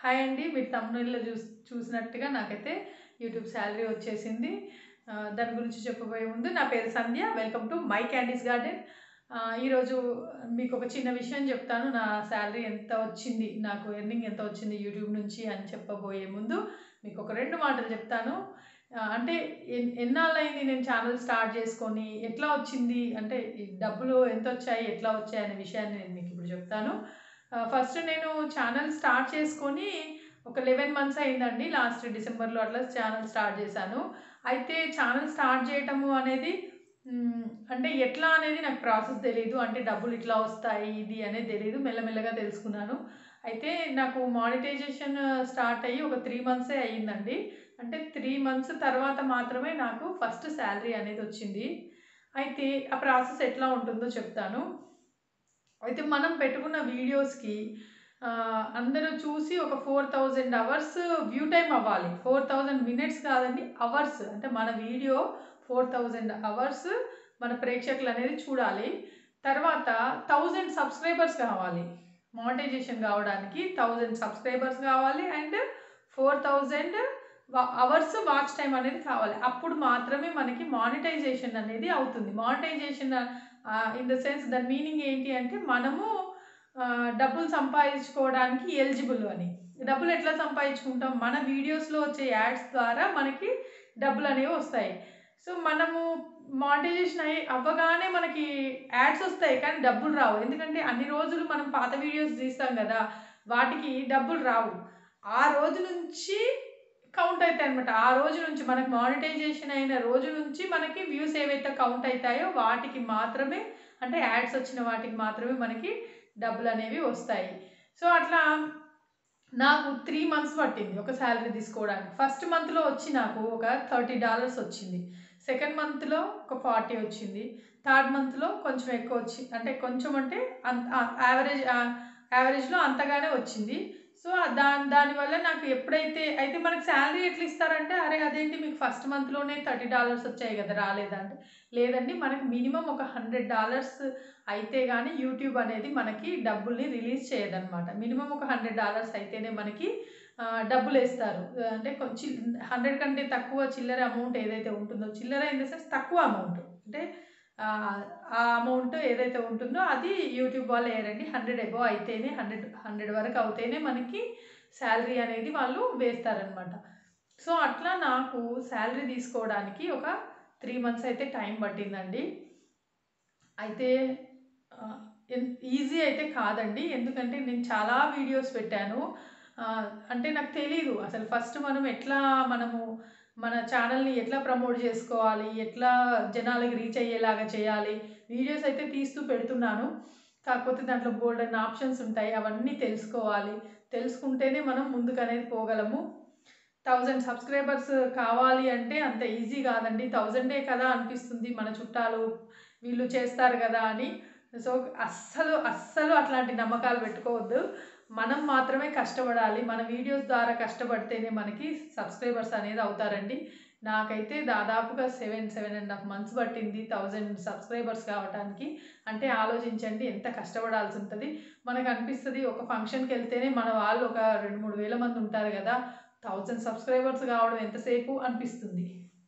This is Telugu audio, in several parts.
హాయ్ అండి మీరు తమిళలో చూసి చూసినట్టుగా నాకైతే యూట్యూబ్ శాలరీ వచ్చేసింది ఆ, దాని గురించి చెప్పబోయే ముందు నా పేరు Sandhya welcome to my candies garden ఆ, ఈరోజు మీకు ఒక చిన్న విషయం చెప్తాను నా శాలరీ ఎంత వచ్చింది నాకు ఎర్నింగ్ ఎంత వచ్చింది యూట్యూబ్ నుంచి అని చెప్పబోయే ముందు మీకు ఒక రెండు మాటలు చెప్తాను ఆ, అంటే ఎన్ ఎన్నాళ్ళైంది నేను ఛానల్ స్టార్ట్ చేసుకొని ఎట్లా వచ్చింది అంటే ఈ డబ్బులు ఎంత వచ్చాయి ఎట్లా వచ్చాయి అనే విషయాన్ని నేను మీకు ఇప్పుడు చెప్తాను ఫస్ట్ నేను ఛానల్ స్టార్ట్ చేసుకొని ఒక లెవెన్ మంత్స్ అయిందండి లాస్ట్ డిసెంబర్లో అట్లా ఛానల్ స్టార్ట్ చేశాను అయితే ఛానల్ స్టార్ట్ చేయటము అనేది మ్, అంటే ఎట్లా అనేది నాకు ప్రాసెస్ తెలియదు అంటే డబ్బులు ఇట్లా వస్తాయి ఇది అనేది తెలియదు మెల్లమెల్లగా తెలుసుకున్నాను అయితే నాకు మానిటైజేషన్ స్టార్ట్ అయ్యి ఒక త్రీ మంత్సే అయ్యిందండి అంటే త్రీ మంత్స్ తర్వాత మాత్రమే నాకు ఫస్ట్ శాలరీ అనేది వచ్చింది అయితే ఆ ప్రాసెస్ ఎట్లా ఉంటుందో చెప్తాను అయితే మనం పెట్టుకున్న వీడియోస్కి ఆ, అందరూ చూసి ఒక four thousand hours view time అవ్వాలి ఫోర్ థౌజండ్ మినిట్స్ కాదండి అవర్స్ అంటే మన వీడియో ఫోర్ థౌజండ్ అవర్స్ మన ప్రేక్షకులు అనేది చూడాలి తర్వాత థౌజండ్ సబ్స్క్రైబర్స్ కావాలి మానిటైజేషన్ కావడానికి థౌజండ్ సబ్స్క్రైబర్స్ కావాలి and four thousand hours watch time అనేది కావాలి అప్పుడు మాత్రమే మనకి మానిటైజేషన్ అనేది అవుతుంది మానిటైజేషన్ ఇన్ ద సెన్స్ దాని మీనింగ్ ఏంటి అంటే మనము ఆ, డబ్బులు సంపాదించుకోవడానికి ఎలిజిబుల్ అని డబ్బులు ఎట్లా సంపాదించుకుంటాం మన వీడియోస్లో వచ్చే యాడ్స్ ద్వారా మనకి డబ్బులు అనేవి వస్తాయి సో మనము మానిటైజేషన్ అయ్యి అవ్వగానే మనకి యాడ్స్ వస్తాయి కానీ డబ్బులు రావు ఎందుకంటే అన్ని రోజులు మనం పాత వీడియోస్ తీస్తాం కదా వాటికి డబ్బులు రావు ఆ రోజు నుంచి కౌంట్ అవుతాయి అనమాట ఆ రోజు నుంచి మనకి మానిటైజేషన్ అయిన రోజు నుంచి మనకి వ్యూస్ ఏవైతే కౌంట్ అవుతాయో వాటికి మాత్రమే అంటే యాడ్స్ వచ్చిన వాటికి మాత్రమే మనకి డబ్బులు అనేవి వస్తాయి సో అట్లా నాకు త్రీ మంత్స్ పట్టింది ఒక శాలరీ తీసుకోవడానికి ఫస్ట్ మంత్లో వచ్చి నాకు ఒక థర్టీ డాలర్స్ వచ్చింది సెకండ్ మంత్లో ఒక ఫార్టీ వచ్చింది థర్డ్ మంత్లో కొంచెం ఎక్కువ వచ్చింది అంటే కొంచెం అంటే అంత యావరేజ్ యావరేజ్లో అంతగానే వచ్చింది సో దాని దానివల్ల నాకు ఎప్పుడైతే అయితే మనకు శాలరీ ఎట్లా ఇస్తారంటే అరే అదేంటి మీకు ఫస్ట్ మంత్లోనే థర్టీ డాలర్స్ వచ్చాయి కదా రాలేదంటే లేదండి మనకి మినిమం ఒక హండ్రెడ్ డాలర్స్ అయితే కానీ యూట్యూబ్ అనేది మనకి డబ్బుల్ని రిలీజ్ చేయదన్నమాట మినిమం ఒక హండ్రెడ్ డాలర్స్ అయితేనే మనకి ఆ, డబ్బులు వేస్తారు అంటే కొంచెం హండ్రెడ్ కంటే తక్కువ చిల్లర అమౌంట్ ఏదైతే ఉంటుందో చిల్లర ఇన్ ద సెన్స్ తక్కువ అమౌంట్ అంటే ఆ ఆ అమౌంట్ ఏదైతే ఉంటుందో అది యూట్యూబ్ వాళ్ళు వేయరండి హండ్రెడ్ ఎబో అయితేనే హండ్రెడ్ హండ్రెడ్ వరకు అవుతేనే మనకి శాలరీ అనేది వాళ్ళు వేస్తారనమాట సో అట్లా నాకు శాలరీ తీసుకోవడానికి ఒక త్రీ మంత్స్ అయితే టైం పట్టిందండి అయితే ఈజీ అయితే కాదండి ఎందుకంటే నేను చాలా వీడియోస్ పెట్టాను ఆ, అంటే నాకు తెలీదు అసలు ఫస్ట్ మనం ఎట్లా మనము మన ఛానల్ని ఎట్లా ప్రమోట్ చేసుకోవాలి ఎట్లా జనాలకి రీచ్ అయ్యేలాగా చేయాలి వీడియోస్ అయితే తీస్తూ పెడుతున్నాను కాకపోతే దాంట్లో బోల్డ్ అన్న ఆప్షన్స్ ఉంటాయి అవన్నీ తెలుసుకోవాలి తెలుసుకుంటేనే మనం ముందుకు అనేది పోగలము థౌజండ్ సబ్స్క్రైబర్స్ కావాలి అంటే అంత ఈజీ కాదండి థౌజండే కదా అనిపిస్తుంది మన చుట్టాలు వీళ్ళు చేస్తారు కదా అని సో అస్సలు అస్సలు అట్లాంటి నమ్మకాలు పెట్టుకోవద్దు మనం మాత్రమే కష్టపడాలి మన వీడియోస్ ద్వారా కష్టపడితేనే మనకి సబ్స్క్రైబర్స్ అనేది అవుతారండి నాకైతే దాదాపుగా seven seven and half months పట్టింది థౌజండ్ సబ్స్క్రైబర్స్ కావడానికి అంటే ఆలోచించండి ఎంత కష్టపడాల్సి ఉంటుంది మనకు అనిపిస్తుంది ఒక ఫంక్షన్కి వెళ్తేనే మన వాళ్ళు ఒక రెండు మూడు వేల మంది ఉంటారు కదా థౌజండ్ సబ్స్క్రైబర్స్ కావడం ఎంతసేపు అనిపిస్తుంది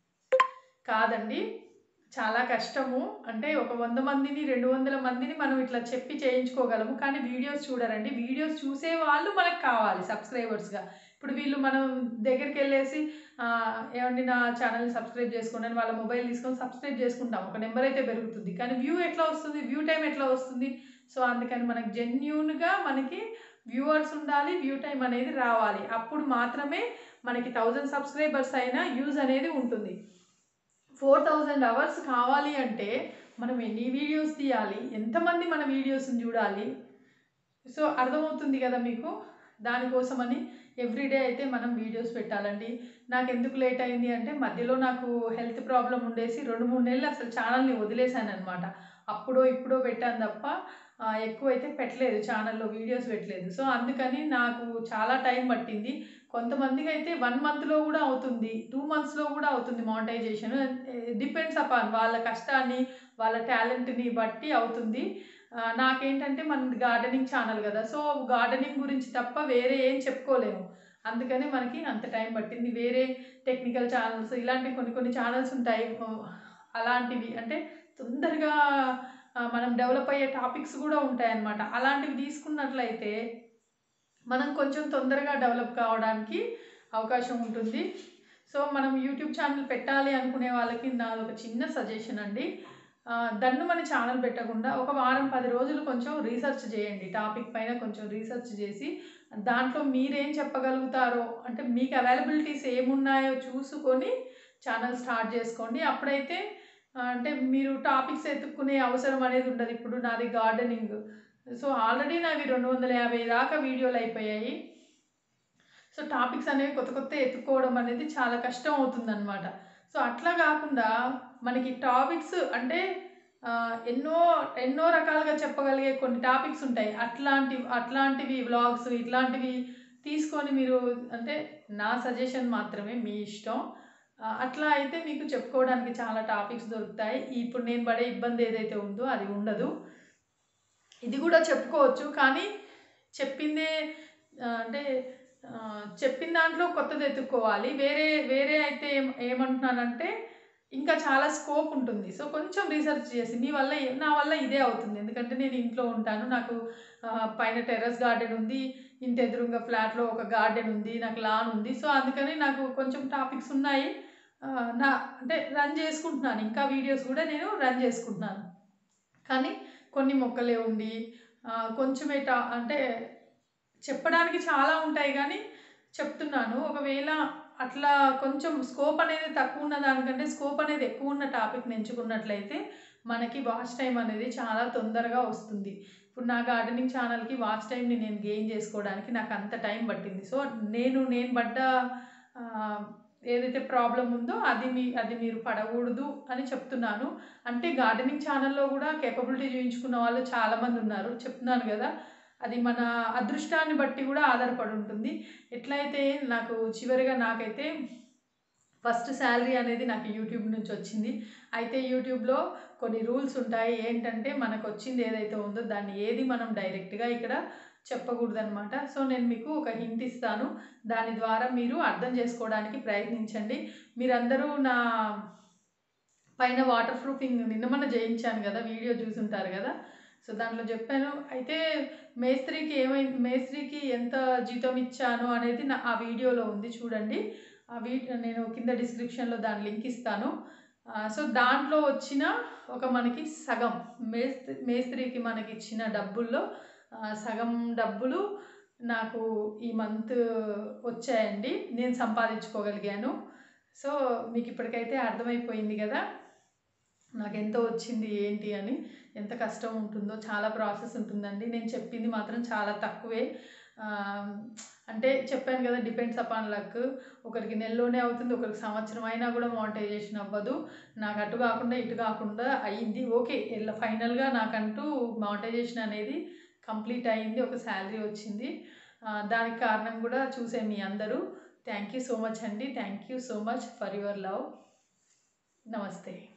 కాదండి చాలా కష్టము అంటే ఒక వంద మందిని రెండు వందల మందిని మనం ఇట్లా చెప్పి చేయించుకోగలము కానీ వీడియోస్ చూడరండి వీడియోస్ చూసే వాళ్ళు మనకు కావాలి సబ్స్క్రైబర్స్గా ఇప్పుడు వీళ్ళు మనం దగ్గరికి వెళ్ళేసి ఆ, ఏమండి నా ఛానల్ని సబ్స్క్రైబ్ చేసుకోండి అని వాళ్ళ మొబైల్ తీసుకొని సబ్స్క్రైబ్ చేసుకుంటాం ఒక నెంబర్ అయితే పెరుగుతుంది కానీ వ్యూ ఎట్లా వస్తుంది వ్యూ టైం ఎట్లా వస్తుంది సో అందుకని మనకి జెన్యున్గా మనకి వ్యూవర్స్ ఉండాలి వ్యూ టైం అనేది రావాలి అప్పుడు మాత్రమే మనకి థౌజండ్ సబ్స్క్రైబర్స్ అయినా యూజ్ అనేది ఉంటుంది ఫోర్ థౌజండ్ అవర్స్ కావాలి అంటే మనం ఎన్ని వీడియోస్ తీయాలి ఎంతమంది మన వీడియోస్ని చూడాలి సో అర్థమవుతుంది కదా మీకు దానికోసమని ఎవ్రీడే అయితే మనం వీడియోస్ పెట్టాలండి నాకు ఎందుకు లేట్ అయింది అంటే మధ్యలో నాకు హెల్త్ ప్రాబ్లం ఉండేసి రెండు మూడు నెలలు అసలు ఛానల్ని వదిలేశాను అనమాట అప్పుడో ఇప్పుడో పెట్టాను తప్ప ఆ, ఎక్కువ అయితే పెట్టలేదు ఛానల్లో వీడియోస్ పెట్టలేదు సో అందుకని నాకు చాలా టైం పట్టింది కొంతమందికి అయితే వన్ మంత్లో కూడా అవుతుంది టూ మంత్స్లో కూడా అవుతుంది మానిటైజేషన్ డిపెండ్స్ అపాన్ వాళ్ళ కష్టాన్ని వాళ్ళ టాలెంట్ని బట్టి అవుతుంది ఆ, నాకేంటంటే మన గార్డెనింగ్ ఛానల్ కదా సో గార్డెనింగ్ గురించి తప్ప వేరే ఏం చెప్పుకోలేము అందుకని మనకి అంత టైం పట్టింది వేరే టెక్నికల్ ఛానల్స్ ఇలాంటి కొన్ని కొన్ని ఛానల్స్ ఉంటాయి ఓ, అలాంటివి అంటే తొందరగా ఆ, మనం డెవలప్ అయ్యే టాపిక్స్ కూడా ఉంటాయన్నమాట అలాంటివి తీసుకున్నట్లయితే మనం కొంచెం తొందరగా డెవలప్ కావడానికి అవకాశం ఉంటుంది సో మనం యూట్యూబ్ ఛానల్ పెట్టాలి అనుకునే వాళ్ళకి నాది ఒక చిన్న సజెషన్ అండి ఆ, దన్ను మన ఛానల్ పెట్టకుండా ఒక వారం పది రోజులు కొంచెం రీసెర్చ్ చేయండి టాపిక్ పైన కొంచెం రీసెర్చ్ చేసి దాంట్లో మీరేం చెప్పగలుగుతారో అంటే మీకు అవైలబిలిటీస్ ఏమున్నాయో చూసుకొని ఛానల్ స్టార్ట్ చేసుకోండి అప్పుడైతే ఆ, అంటే మీరు టాపిక్స్ ఎత్తుక్కునే అవసరం అనేది ఉండదు ఇప్పుడు నాది గార్డెనింగ్ సో ఆల్రెడీ నావి రెండు వందల యాభై దాకా వీడియోలు అయిపోయాయి సో టాపిక్స్ అనేవి కొత్త కొత్త ఎత్తుకోవడం అనేది చాలా కష్టం అవుతుందన్నమాట సో అట్లా కాకుండా మనకి టాపిక్స్ అంటే ఆ, ఎన్నో ఎన్నో రకాలుగా చెప్పగలిగే కొన్ని టాపిక్స్ ఉంటాయి అట్లాంటి అట్లాంటివి వ్లాగ్స్ ఇట్లాంటివి తీసుకొని మీరు అంటే నా సజెషన్ మాత్రమే మీ ఇష్టం ఆ, అట్లా అయితే మీకు చెప్పుకోవడానికి చాలా టాపిక్స్ దొరుకుతాయి ఇప్పుడు నేను పడే ఇబ్బంది ఏదైతే ఉందో అది ఉండదు ఇది కూడా చెప్పుకోవచ్చు కానీ చెప్పిందే ఆ, అంటే ఆ, చెప్పిన దాంట్లో కొత్తది ఎత్తుక్కోవాలి వేరే వేరే అయితే ఏం ఏమంటున్నానంటే ఇంకా చాలా స్కోప్ ఉంటుంది సో కొంచెం రీసెర్చ్ చేసి మీ వల్ల ఏ- నా వల్ల ఇదే అవుతుంది ఎందుకంటే నేను ఇంట్లో ఉంటాను నాకు ఆ, పైన టెర్రస్ గార్డెన్ ఉంది ఇంటి ఎదురుగా ఫ్లాట్లో ఒక గార్డెన్ ఉంది నాకు లాన్ ఉంది సో అందుకని నాకు కొంచెం టాపిక్స్ ఉన్నాయి ఆ, నా అంటే రన్ చేసుకుంటున్నాను ఇంకా వీడియోస్ కూడా నేను రన్ చేసుకుంటున్నాను కానీ కొన్ని మొక్కలే ఉండి ఆ, కొంచెమే టా అంటే చెప్పడానికి చాలా ఉంటాయి కానీ చెప్తున్నాను ఒకవేళ అట్లా కొంచెం స్కోప్ అనేది తక్కువ ఉన్న దానికంటే స్కోప్ అనేది ఎక్కువ ఉన్న టాపిక్ని ఎంచుకున్నట్లయితే మనకి వాచ్ టైం అనేది చాలా తొందరగా వస్తుంది ఇప్పుడు నా గార్డెనింగ్ ఛానల్కి వాచ్ టైంని నేను గెయిన్ చేసుకోవడానికి నాకు అంత టైం పట్టింది సో నేను నేను పడ్డ ఆ, ఏదైతే ప్రాబ్లం ఉందో అది మీ అది మీరు పడకూడదు అని చెప్తున్నాను అంటే గార్డెనింగ్ ఛానల్లో కూడా కేపబిలిటీ చూపించుకున్న వాళ్ళు చాలామంది ఉన్నారు చెప్తున్నాను కదా అది మన అదృష్టాన్ని బట్టి కూడా ఆధారపడి ఉంటుంది ఎట్లయితే నాకు చివరిగా నాకైతే ఫస్ట్ శాలరీ అనేది నాకు యూట్యూబ్ నుంచి వచ్చింది అయితే యూట్యూబ్లో కొన్ని రూల్స్ ఉంటాయి ఏంటంటే మనకు వచ్చింది ఏదైతే ఉందో దాన్ని ఏది మనం డైరెక్ట్గా ఇక్కడ చెప్పకూడదు అనమాట సో నేను మీకు ఒక హింట్ ఇస్తాను దాని ద్వారా మీరు అర్థం చేసుకోవడానికి ప్రయత్నించండి మీరందరూ నా పైన వాటర్ ప్రూఫింగ్ నిన్న మొన్న చేయించాను కదా వీడియో చూసుంటారు కదా సో దాంట్లో చెప్పాను అయితే మేస్త్రికి ఏమైంది మేస్త్రికి ఎంత జీతం ఇచ్చాను అనేది నా ఆ వీడియోలో ఉంది చూడండి ఆ వీ నేను కింద డిస్క్రిప్షన్లో దాని లింక్ ఇస్తాను ఆ, సో దాంట్లో వచ్చిన ఒక మనకి సగం మేస్త్రి మేస్త్రికి మనకి ఇచ్చిన డబ్బుల్లో ఆ, సగం డబ్బులు నాకు ఈ మంత్ వచ్చాయండి నేను సంపాదించుకోగలిగాను సో మీకు ఇప్పటికైతే అర్థమైపోయింది కదా నాకు ఎంత వచ్చింది ఏంటి అని ఎంత కష్టం ఉంటుందో చాలా ప్రాసెస్ ఉంటుందండి నేను చెప్పింది మాత్రం చాలా తక్కువే ఆ, అంటే చెప్పాను కదా డిపెండ్స్ అపాన్ లక్ ఒకరికి నెలలోనే అవుతుంది ఒకరికి సంవత్సరం అయినా కూడా మానిటైజేషన్ అవ్వదు నాకు అటు కాకుండా ఇటు కాకుండా అయ్యింది ఓకే ఇలా ఫైనల్గా నాకంటూ మానిటైజేషన్ అనేది కంప్లీట్ అయ్యింది ఒక శాలరీ వచ్చింది ఆ, దానికి కారణం కూడా చూసే మీ అందరూ థ్యాంక్ యూ సో మచ్ అండి thank you so much for your love నమస్తే